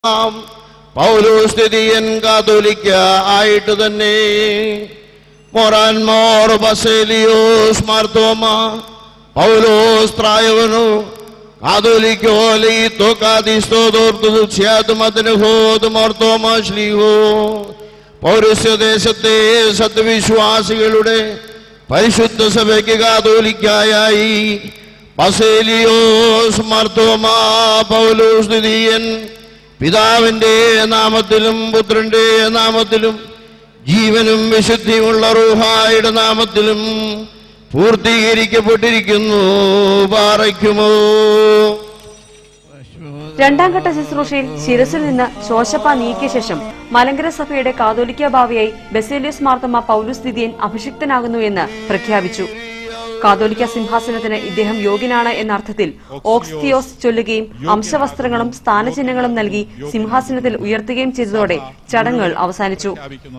പൗലോസ്ഥിതിയൻ കാതോലിക്ക ആയിട്ട് തന്നെ മൊറാൻമോർ ബസേലിയോസ് മാർത്തോമ പൗലോസ് ത്രായവനു കാതോലിക്കോ ലീത്തോ കാതിസ്തോ തോർത്തു ഛ്യാതും അതിന് ഹോതും ഓർത്തോമ ശ്ലീഹോ പൗരസ്യദേശത്തെ സത്വിശ്വാസികളുടെ പരിശുദ്ധ സഭയ്ക്ക് കാതോലിക്കായി ബസേലിയോസ് മാർത്തോമാ പൗലോസ് ദ്വിതീയൻ പിതാവിന്റെ നാമത്തിലും പുത്രന്റെ നാമത്തിലും ജീവനും വിശുദ്ധിയുമുള്ള റൂഹായുടെ നാമത്തിലും പൂർത്തീകരിക്കപ്പെട്ടിരിക്കുന്നു പാറയ്ക്കുമോ രണ്ടാം ഘട്ട ശുശ്രൂഷയിൽ ശിരസിൽ നിന്ന് ശോശപ്പ നീക്കിയ ശേഷം മലങ്കര സഭയുടെ കാതോലിക്ക ഭാവിയായി ബസേലിയസ് മാർത്തമ്മ പൗലുസ് ദിദിയൻ അഭിഷിക്തനാകുന്നു എന്ന് പ്രഖ്യാപിച്ചു കാതോലിക്ക സിംഹാസനത്തിന് ഇദ്ദേഹം യോഗ്യനാണ് എന്ന അർത്ഥത്തിൽ ഓക്സ്തിയോസ് ചൊല്ലുകയും അംശവസ്ത്രങ്ങളും സ്ഥാനചിഹ്നങ്ങളും നൽകി സിംഹാസനത്തിൽ ഉയർത്തുകയും ചെയ്തതോടെ ചടങ്ങുകൾ അവസാനിച്ചു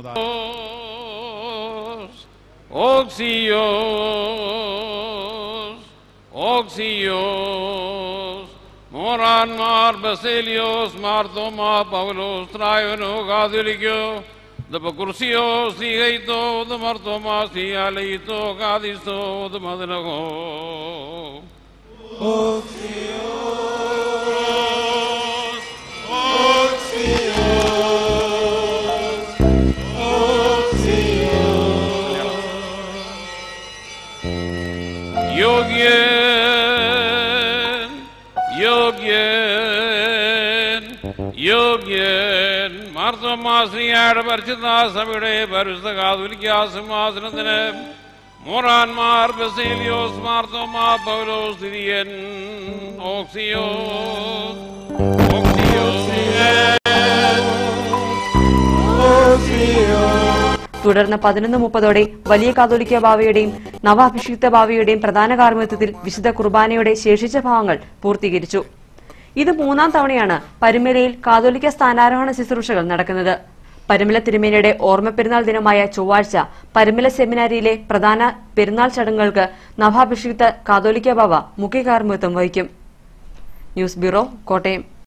Oxios, Oxios, Moranmar, Baselios, Martoma, Pavlos, Traivano, Gadilico, the Bacursios, the Gaito, the Martomas, the Alito, Gadisto, the Madanago. Yogyen, Yogyen, Yogyen, മാർത്തോമാശ്രീയായുടെ പരിശുദ്ധാസഭയുടെ പരിശുദ്ധ കാതുലിക്ക സിംഹാസനത്തിന് മോറാൻമാർ ബസേലിയോസ് മാർത്തോമാ പൗലോസ് തിരിയൻ ഓക്സിയോ തുടർന്ന് പതിനൊന്ന് മുപ്പതോടെ വലിയ കാതോലിക്ക ബാവയുടെയും നവാഭിഷിക്ത ബാവയുടെയും പ്രധാന കാർമ്മികത്വത്തിൽ വിശുദ്ധ കുർബാനയുടെ ശേഷിച്ച ഭാഗങ്ങൾ പൂർത്തീകരിച്ചു ഇത് മൂന്നാം തവണയാണ് പരുമലയിൽ കാതോലിക്ക സ്ഥാനാരോഹണ ശുശ്രൂഷകൾ നടക്കുന്നത് പരുമല തിരുമേനിയുടെ ഓർമ്മ പെരുന്നാൾ ദിനമായ ചൊവ്വാഴ്ച പരുമല സെമിനാരിയിലെ പ്രധാന പെരുന്നാൾ ചടങ്ങുകൾക്ക് നവാഭിഷിക്ത കാതോലിക്ക ബാവ മുഖ്യ കാർമ്മികത്വം വഹിക്കും ന്യൂസ് ബ്യൂറോ കോട്ടയം